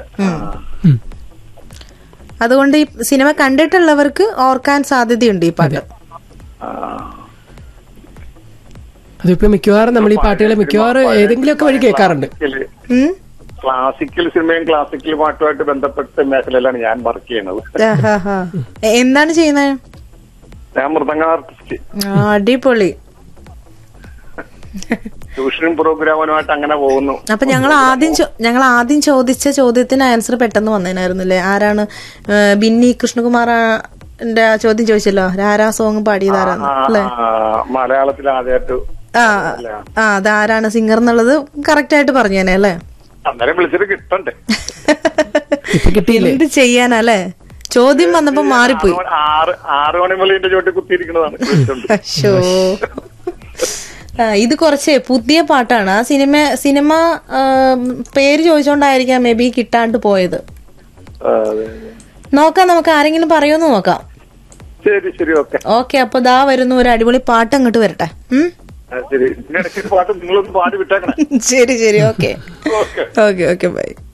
ആ. ഉം. അതുകൊണ്ട് ഈ സിനിമ കണ്ടിട്ടുള്ളവർക്ക് ഓർക്കാൻ സാധ്യതയുണ്ട് ഈ പാട്ട് ആ. അതിപ്പോ മിക്കവാറും നമ്മൾ ഈ പാട്ടുകൾ മിക്കവാറും ഏതെങ്കിലുമൊക്കെ വഴി കേൾക്കാറുണ്ട് ക്ലാസിക്കല്- ഉം? ക്ലാസിക്കൽ സിനിമയും ക്ലാസിക്കൽ പാട്ടുമായിട്ട് ബന്ധപ്പെട്ട മേഖലയിലാണ് ഞാൻ വർക്ക് ചെയ്യുന്നത് ആഹാഹാ. എ- എന്താണ് ചെയ്യുന്നത് ഞാൻ മൃദംഗ ആർട്ടിസ്റ്റ് ആ, അടിപൊളി ട്യൂഷനും പ്രോഗ്രാമുമായിട്ട് അങ്ങനെ പോകുന്നു അപ്പൊ ഞങ്ങൾ ആദ്യം ചോ- ഞങ്ങൾ ആദ്യം ചോദിച്ച ചോദ്യത്തിന് ആൻസർ പെട്ടെന്ന് വന്നേനായിരുന്നില്ലേ ആരാണ് ഏ, ബിന്നി കൃഷ്ണകുമാറിന്റെ ആ ചോദ്യം ചോദിച്ചല്ലോ ആരാ സോങ് പാടിയതാരാണ് ആ, അല്ലെ ആ, മലയാളത്തിൽ ആദ്യമായിട്ട് ആ ആ അതാരാണ് സിംഗർ എന്നുള്ളത് കറക്റ്റ് ആയിട്ട് പറഞ്ഞേനെ അല്ലേ അന്നേരം വിളിച്ചിട്ട് കിട്ടണ്ടേ ഇപ്പൊ കിട്ടിയില്ലേ എന്ത് ചെയ്യാനല്ലേ ചോദ്യം വന്നപ്പോ മാറിപ്പോയി ആറ് മണി- ആറ് ആറ് മണി മുതൽ എന്റെ ചോട്ടി കുത്തിയിരിക്കുന്നതാണ് വിളിച്ചോണ്ട്. അശോ ആ, ഇത് കുറച്ച് പുതിയ പാട്ടാണ് ആ സിനിമ സിനിമ ആ, പേര് ചോദിച്ചോണ്ടായിരിക്കാം മേ ബി കിട്ടാണ്ട് പോയത് ആ, അതെ, അതെ. നോക്കാം നമുക്ക് ആരെങ്കിലും പറയുമെന്ന് നോക്കാം ശരി ശരി ഓക്കെ ഓക്കെ അപ്പൊ ദാ വരുന്നു ഒരു അടിപൊളി പാട്ട് അങ്ങോട്ട് വരട്ടെ ഉം? ശരി ഇതിന്റെ ഇടയ്ക്ക് ഒരു പാട്ട് നിങ്ങളൊന്ന് പാടി വിട്ടേക്കണേ ശരി ശരി okay okay okay okay by